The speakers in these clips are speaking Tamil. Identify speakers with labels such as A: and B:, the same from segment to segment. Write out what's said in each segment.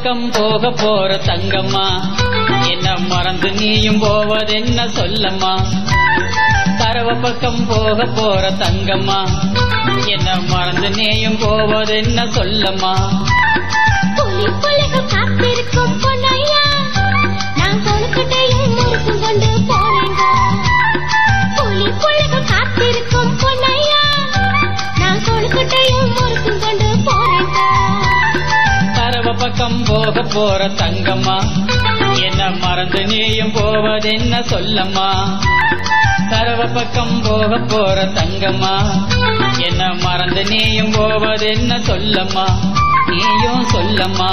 A: பக்கம் போக போற தங்கம்மா என்ன மறந்து நீயும் போவதென்ன சொல்லம்மா தரவ பக்கம் போக போற தங்கம்மா என்ன மறந்து நீயும் போவதென்ன சொல்லம்மா
B: புலி புலிகள் காத்திருக்கும் பொன்னையா நான் கொழுக்கட்டையும் முறுக்கும் கொண்டு போறேங்க புலி புலிகள் காத்திருக்கும் பொன்னையா நான் கொழுக்கட்டையும் முறுக்கும் கொண்டு போறேங்க
A: தரவ பக்கம் போக போற தங்கம்மா என்ன மறந்து நீயும் போவதென்ன சொல்லம்மா தரவ பக்கம் போக போற தங்கம்மா என்ன மறந்து நீயும் போவதென்ன சொல்லம்மா நீயும் சொல்லம்மா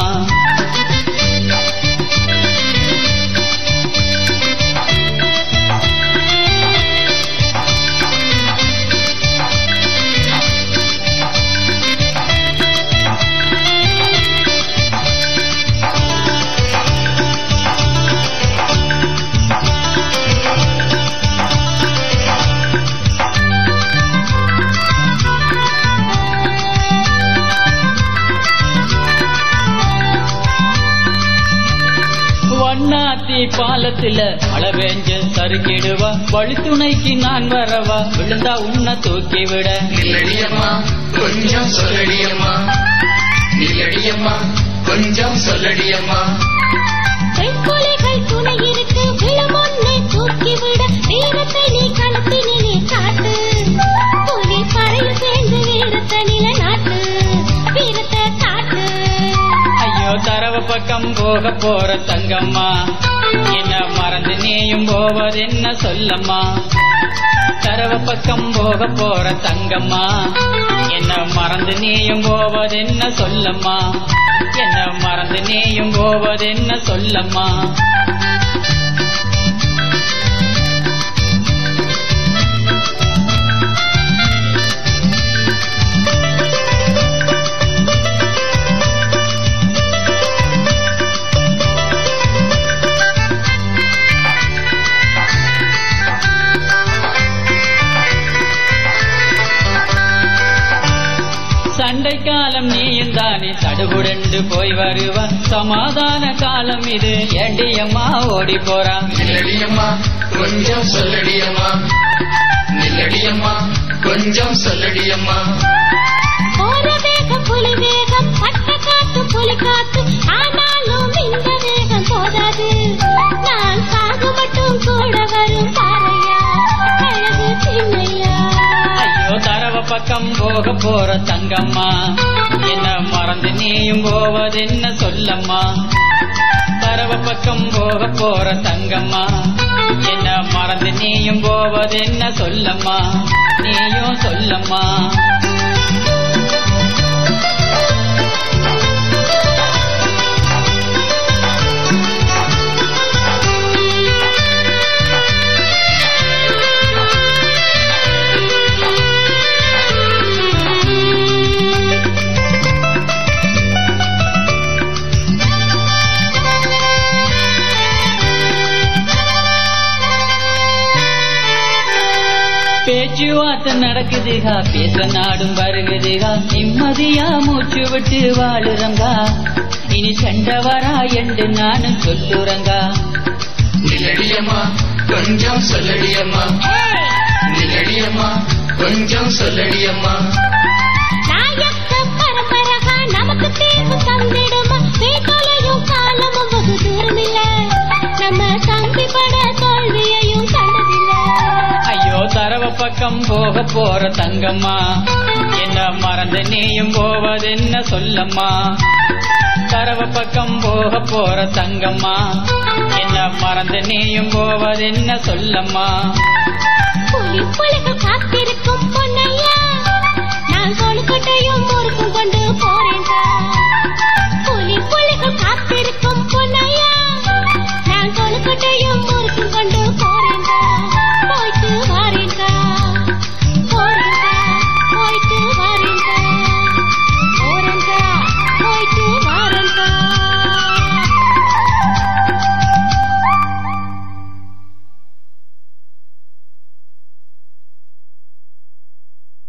A: வண்ணாத்தி பாலத்துல மழை பெஞ்சு சறுக்கிடுவா வழித்துணைக்கு நான் வரவா விழுந்தா உன்னை தூக்கி விட
C: நில்லடியம்மா கொஞ்சம் சொல்லடியம்மா நில்லடியம்மா கொஞ்சம் சொல்லடியம்மா
B: பெண் புலிகள் துணை இருக்கு விழும் முன்னே தூக்கி விட வீரத்தை நீ களத்தினே நீ காட்டு புலி பறையில் சேர்ந்து வீரத்தை நிலைநாட்டு வீரத்தை காட்டு
A: ஐயோ தரவ பக்கம் போக போற தங்கம்மா என்ன மறந்து நீயும் போவதென்ன சொல்லம்மா தரவ பக்கம் போக போற தங்கம்மா என்ன மறந்து நீயும் போவதென்ன சொல்லம்மா என்ன மறந்து நீயும் போவதென்ன சொல்லம்மா சண்டை காலம் நீயும் தானே தடுகுடண்டு போய் வருவா சமாதான காலம் இது ஏண்டியம்மா ஓடி போறா
C: நில்லடியம்மா கொஞ்சம் சொல்லடியம்மா நில்லடியம்மா கொஞ்சம் சொல்லடியம்மா
B: போற வேகம் புலி வேகம் பட்ட காத்து புலி காத்து ஆனாலும் இந்த வேகம் போதாது நான் சாகு மட்டும் கூட வரும் பாறையா அழகு சின்னையா
A: ஐயோ தரவ பக்கம் போக போற தங்கம்மா என்ன மறந்து நீயும் போவதென்ன சொல்லம்மா தரவ பக்கம் போக போற தங்கம்மா என்ன மறந்து நீயும் போவதென்ன சொல்லம்மா நீயும் சொல்லம்மா பேச்சுவார்த்தை நடக்குதுகா பேச நாடும் வருகுதுகா நிம்மதியா மூச்சு விட்டு வாழுறங்கா இனி சண்டை வரா என்று நானும் சொல்லுறங்கா
C: நில்லடியம்மா கொஞ்சம் சொல்லடியம்மா நில்லடியம்மா கொஞ்சம் சொல்லடியம்மா
B: நாயக்க பரம்பரகா நமக்கு தேர்வு தந்திடுமா வேட்டோலையும் காலமும் வெகு தூரமில்ல நம்ம தம்பி பட தோல்வியையும் கண்டதில்ல
A: ஐயோ தரவ பக்கம் போக போற தங்கம்மா என்ன மறந்து நீயும் போவதென்ன சொல்லம்மா தரவ பக்கம் போக போற தங்கம்மா என்ன மறந்து நீயும் போவதென்ன சொல்லம்மா
B: புலி புலிகள் காத்திருக்கும் பொன்னையா